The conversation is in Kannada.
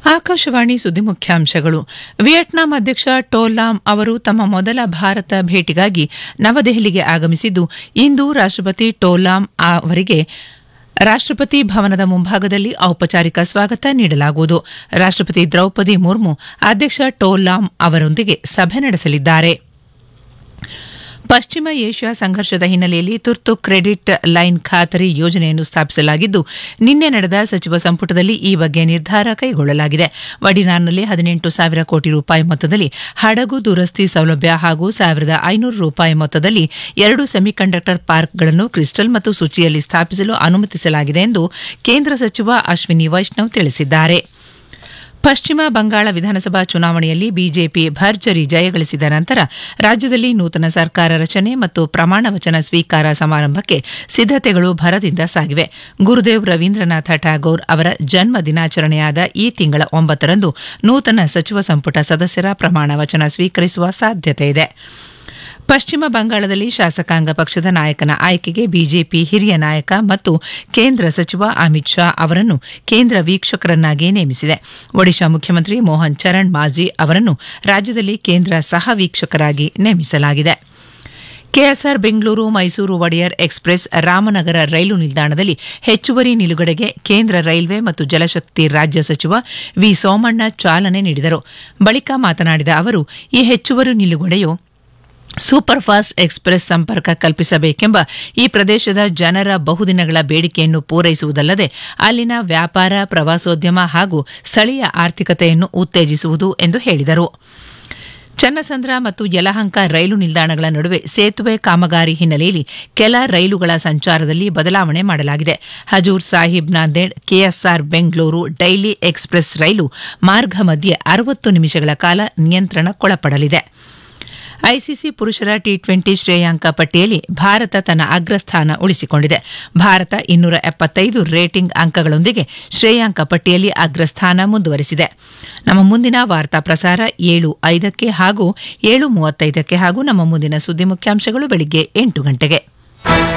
ಆಕಾಶವಾಣಿ ಸುದ್ದಿ ಮುಖ್ಯಾಂಶಗಳು ವಿಯೆಟ್ನಾಂ ಅಧ್ಯಕ್ಷ ಟೋಲಾಮ್ ಅವರು ತಮ್ಮ ಮೊದಲ ಭಾರತ ಭೇಟಿಗಾಗಿ ನವದೆಹಲಿಗೆ ಆಗಮಿಸಿದ್ದು ಇಂದು ರಾಷ್ಟ್ರಪತಿ ಟೋಲಾಮ್ ಅವರಿಗೆ ರಾಷ್ಟ್ರಪತಿ ಭವನದ ಮುಂಭಾಗದಲ್ಲಿ ಔಪಚಾರಿಕ ಸ್ವಾಗತ ನೀಡಲಾಗುವುದು ರಾಷ್ಟ್ರಪತಿ ದ್ರೌಪದಿ ಮುರ್ಮು ಅಧ್ಯಕ್ಷ ಟೋಲಾಮ್ ಅವರೊಂದಿಗೆ ಸಭೆ ನಡೆಸಲಿದ್ದಾರೆ ಪಶ್ಚಿಮ ಏಷ್ಯಾ ಸಂಘರ್ಷದ ಹಿನ್ನೆಲೆಯಲ್ಲಿ ತುರ್ತು ಕ್ರೆಡಿಟ್ ಲೈನ್ ಖಾತರಿ ಯೋಜನೆಯನ್ನು ಸ್ಥಾಪಿಸಲಾಗಿದ್ದು ನಿನ್ನೆ ನಡೆದ ಸಚಿವ ಸಂಪುಟದಲ್ಲಿ ಈ ಬಗ್ಗೆ ನಿರ್ಧಾರ ಕೈಗೊಳ್ಳಲಾಗಿದೆ ವಡಿನಾರ್ನಲ್ಲಿ ಹದಿನೆಂಟು ಸಾವಿರ ಕೋಟಿ ರೂಪಾಯಿ ಮೊತ್ತದಲ್ಲಿ ಹಡಗು ದುರಸ್ತಿ ಸೌಲಭ್ಯ ಹಾಗೂ ಸಾವಿರದ ಐನೂರು ರೂಪಾಯಿ ಮೊತ್ತದಲ್ಲಿ ಎರಡು ಸೆಮಿಕಂಡಕ್ಟರ್ ಪಾರ್ಕ್ಗಳನ್ನು ಕ್ರಿಸ್ಟಲ್ ಮತ್ತು ಸುಚಿಯಲ್ಲಿ ಸ್ಥಾಪಿಸಲು ಅನುಮತಿಸಲಾಗಿದೆ ಎಂದು ಕೇಂದ್ರ ಸಚಿವ ಅಶ್ವಿನಿ ವೈಷ್ಣವ್ ತಿಳಿಸಿದ್ದಾರೆ ಪಶ್ಚಿಮ ಬಂಗಾಳ ವಿಧಾನಸಭಾ ಚುನಾವಣೆಯಲ್ಲಿ ಬಿಜೆಪಿ ಭರ್ಜರಿ ಜಯಗಳಿಸಿದ ನಂತರ ರಾಜ್ಯದಲ್ಲಿ ನೂತನ ಸರ್ಕಾರ ರಚನೆ ಮತ್ತು ಪ್ರಮಾಣ ವಚನ ಸ್ವೀಕಾರ ಸಮಾರಂಭಕ್ಕೆ ಸಿದ್ದತೆಗಳು ಭರದಿಂದ ಸಾಗಿವೆ ಗುರುದೇವ್ ರವೀಂದ್ರನಾಥ ಟ್ಯಾಗೋರ್ ಅವರ ಜನ್ಮ ದಿನಾಚರಣೆಯಾದ ಈ ತಿಂಗಳ ಒಂಬತ್ತರಂದು ನೂತನ ಸಚಿವ ಸಂಪುಟ ಸದಸ್ಯರ ಪ್ರಮಾಣ ವಚನ ಸ್ವೀಕರಿಸುವ ಸಾಧ್ಯತೆಯಿದೆ ಪಶ್ಚಿಮ ಬಂಗಾಳದಲ್ಲಿ ಶಾಸಕಾಂಗ ಪಕ್ಷದ ನಾಯಕನ ಆಯ್ಕೆಗೆ ಬಿಜೆಪಿ ಹಿರಿಯ ನಾಯಕ ಮತ್ತು ಕೇಂದ್ರ ಸಚಿವ ಅಮಿತ್ ಶಾ ಅವರನ್ನು ಕೇಂದ್ರ ವೀಕ್ಷಕರನ್ನಾಗಿ ನೇಮಿಸಿದೆ ಒಡಿಶಾ ಮುಖ್ಯಮಂತ್ರಿ ಮೋಹನ್ ಚರಣ್ ಮಾಜಿ ಅವರನ್ನು ರಾಜ್ಯದಲ್ಲಿ ಕೇಂದ್ರ ಸಹ ವೀಕ್ಷಕರಾಗಿ ನೇಮಿಸಲಾಗಿದೆ ಕೆಎಸ್ಆರ್ ಬೆಂಗಳೂರು ಮೈಸೂರು ಒಡೆಯರ್ ಎಕ್ಸ್ಪ್ರೆಸ್ ರಾಮನಗರ ರೈಲು ನಿಲ್ದಾಣದಲ್ಲಿ ಹೆಚ್ಚುವರಿ ನಿಲುಗಡೆಗೆ ಕೇಂದ್ರ ರೈಲ್ವೆ ಮತ್ತು ಜಲಶಕ್ತಿ ರಾಜ್ಯ ಸಚಿವ ವಿ ಸೋಮಣ್ಣ ಚಾಲನೆ ನೀಡಿದರು ಬಳಿಕ ಮಾತನಾಡಿದ ಅವರು ಈ ಹೆಚ್ಚುವರಿ ನಿಲುಗಡೆಯು ಸೂಪರ್ ಫಾಸ್ಟ್ ಎಕ್ಸ್ಪ್ರೆಸ್ ಸಂಪರ್ಕ ಕಲ್ಪಿಸಬೇಕೆಂಬ ಈ ಪ್ರದೇಶದ ಜನರ ಬಹುದಿನಗಳ ಬೇಡಿಕೆಯನ್ನು ಪೂರೈಸುವುದಲ್ಲದೆ ಅಲ್ಲಿನ ವ್ಯಾಪಾರ ಪ್ರವಾಸೋದ್ಯಮ ಹಾಗೂ ಸ್ಥಳೀಯ ಆರ್ಥಿಕತೆಯನ್ನು ಉತ್ತೇಜಿಸುವುದು ಎಂದು ಹೇಳಿದರು ಚನ್ನಸಂದ್ರ ಮತ್ತು ಯಲಹಂಕ ರೈಲು ನಿಲ್ದಾಣಗಳ ನಡುವೆ ಸೇತುವೆ ಕಾಮಗಾರಿ ಹಿನ್ನೆಲೆಯಲ್ಲಿ ಕೆಲ ರೈಲುಗಳ ಸಂಚಾರದಲ್ಲಿ ಬದಲಾವಣೆ ಮಾಡಲಾಗಿದೆ Hazur Sahib Nanded KSR Bengaluru daily express ರೈಲು ಮಾರ್ಗ ಮಧ್ಯೆ ಅರವತ್ತು ನಿಮಿಷಗಳ ಕಾಲ ನಿಯಂತ್ರಣಕ್ಕೊಳಪಡಲಿದೆ ಐಸಿಸಿ ಪುರುಷರ ಟಿ ಟ್ವೆಂಟಿ ಶ್ರೇಯಾಂಕ ಪಟ್ಟಿಯಲ್ಲಿ ಭಾರತ ತನ್ನ ಅಗ್ರಸ್ಥಾನ ಉಳಿಸಿಕೊಂಡಿದೆ ಭಾರತ ಇನ್ನೂರ ಎಪ್ಪತ್ತೈದು ರೇಟಿಂಗ್ ಅಂಕಗಳೊಂದಿಗೆ ಶ್ರೇಯಾಂಕ ಪಟ್ಟಿಯಲ್ಲಿ ಅಗ್ರಸ್ಥಾನ ಮುಂದುವರೆಸಿದೆ ನಮ್ಮ ಮುಂದಿನ ವಾರ್ತಾ ಪ್ರಸಾರ ಏಳು ಐದಕ್ಕೆ ಹಾಗೂ ಏಳು ಮೂವತ್ತೈದಕ್ಕೆ ಹಾಗೂ ನಮ್ಮ ಮುಂದಿನ ಸುದ್ದಿ ಮುಖ್ಯಾಂಶಗಳು ಬೆಳಿಗ್ಗೆ ಎಂಟು ಗಂಟೆಗೆ